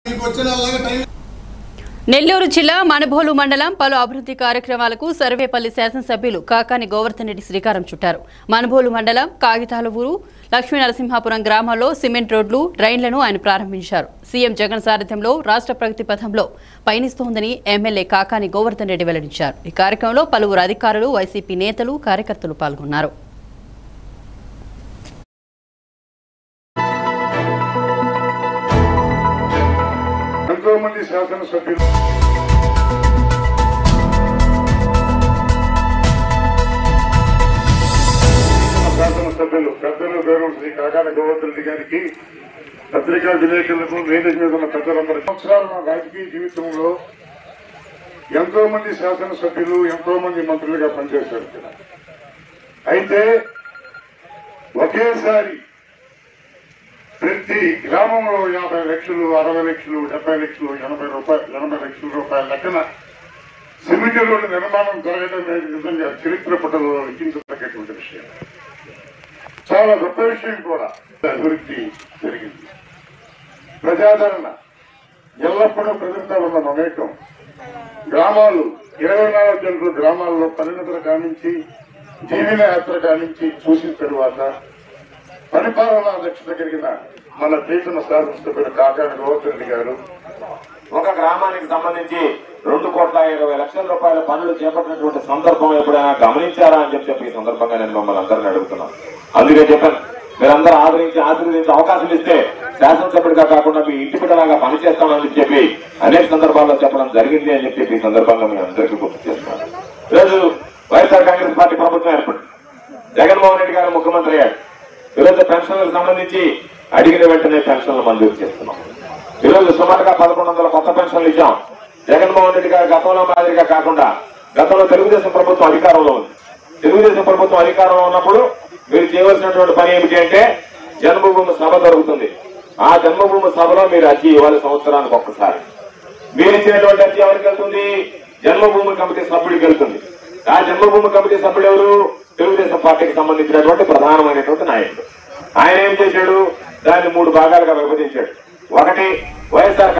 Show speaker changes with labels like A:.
A: వచ్చేలాగా టైం
B: నెల్లూరు జిల్లా మణబోలు మండలం పలు అభివృద్ధి కార్యక్రమాలకు సర్వేపల్లి శాసనసభ్యులు కాకాని గోవర్ధన్ రెడ్డి శ్రీకారం చుట్టారు మణబోలు మండలం కాగితాల ఊరు లక్ష్మీ నరసింహాపురం గ్రామాల్లో సిమెంట్ రోడ్లు డ్రైన్లను ఆయన ప్రారంభించారు సీఎం జగన్ సారథ్యంలో రాష్ట్ర ప్రగతి పథంలో పయనిస్తోందని ఎమ్మెల్యే కాకాని గోవర్ధన్ రెడ్డి వెల్లడించారు ఈ కార్యక్రమంలో పలువురు అధికారులు వైసీపీ నేతలు కార్యకర్తలు పాల్గొన్నారు
C: ఎంతో మంది శాసనసభ్యులు శాసనసభ్యులు పెద్దలు గౌరవం శ్రీ కాకాల గోవర్ధన్ రెడ్డి గారికి పత్రికా విలేకరులకు వేదిక మీద ఉన్న పెద్దలందరూ సంవత్సరాల నా రాజకీయ జీవితంలో ఎంతో మంది శాసనసభ్యులు ఎంతో మంది మంత్రులుగా పనిచేశారు ఇక్కడ. అయితే ఒకేసారి ప్రతి గ్రామంలో యాభై లక్షలు అరవై లక్షలు డెబ్బై లక్షలు ఎనభై రూపాయలు ఎనభై లక్షల రూపాయల లెక్కన సిమెంట్ రోడ్డు నిర్మాణం జరగడం అనేది నిజంగా చరిత్ర పటంలో లిఖించదగ్గటువంటి విషయం చాలా గొప్ప విషయం కూడా అభివృద్ధి జరిగింది ప్రజాదరణ ఎల్లప్పుడూ ప్రజలతో ఉన్న మమేకం గ్రామాలు ఇరవై నాలుగు గంటలు గ్రామాల్లో పరిణతులు కానించి జీవన యాత్ర కానించి చూసిన తరువాత పరిపాలనా దక్షత కలిగిన మన ప్రీతమ శాసనసభ్యులు కాకాని గోవర్ధన్ రెడ్డి గారు
D: ఒక గ్రామానికి సంబంధించి రెండు కోట్ల ఇరవై లక్షల రూపాయల పనులు చేపట్టినటువంటి సందర్భం ఎప్పుడైనా గమనించారా అని చెప్పి చెప్పి ఈ సందర్భంగా నేను మిమ్మల్ని అందరిని అడుగుతున్నాను అందుకే చెప్పాను మీరందరూ ఆదరించి ఆశీర్వదించి అవకాశం ఇస్తే శాసనసభ్యుడిగా కాకుండా మీ ఇంటి బిడ్డలాగా పనిచేస్తామని చెప్పి అనేక సందర్భాల్లో చెప్పడం జరిగింది అని చెప్పి ఈ సందర్భంగా మీ అందరికీ గుర్తు చేస్తున్నాను ఈరోజు వైఎస్ఆర్ కాంగ్రెస్ పార్టీ ప్రభుత్వం ఏర్పడింది జగన్మోహన్ రెడ్డి గారు ముఖ్యమంత్రి అయ్యాడు ఈరోజు పెన్షన్లకు సంబంధించి అడిగిన వెంటనే పెన్షన్లు మంజూరు చేస్తున్నాం ఈరోజు సుమారుగా పదకొండు వందల కొత్త పెన్షన్లు ఇచ్చాం జగన్మోహన్ రెడ్డి గారు గతంలో మాదిరిగా కాకుండా గతంలో తెలుగుదేశం ప్రభుత్వం అధికారంలో ఉంది తెలుగుదేశం ప్రభుత్వం అధికారంలో ఉన్నప్పుడు మీరు చేయవలసినటువంటి పని ఏమిటి అంటే జన్మభూమి సభ జరుగుతుంది ఆ జన్మభూమి సభలో మీరు అర్జీ ఇవ్వాలి సంవత్సరానికి ఒక్కసారి మీరు ఇచ్చినటువంటి అర్జీ ఎవరికి వెళ్తుంది జన్మభూమి కమిటీ సభ్యుడికి వెళ్తుంది ఆ జన్మభూమి కమిటీ సభ్యుడు ఎవరు తెలుగుదేశం పార్టీకి సంబంధించినటువంటి ప్రధానమైనటువంటి నాయకుడు ఆయన ఏం చేశాడు దాన్ని మూడు భాగాలుగా విభజించాడు ఒకటి వైఎస్ఆర్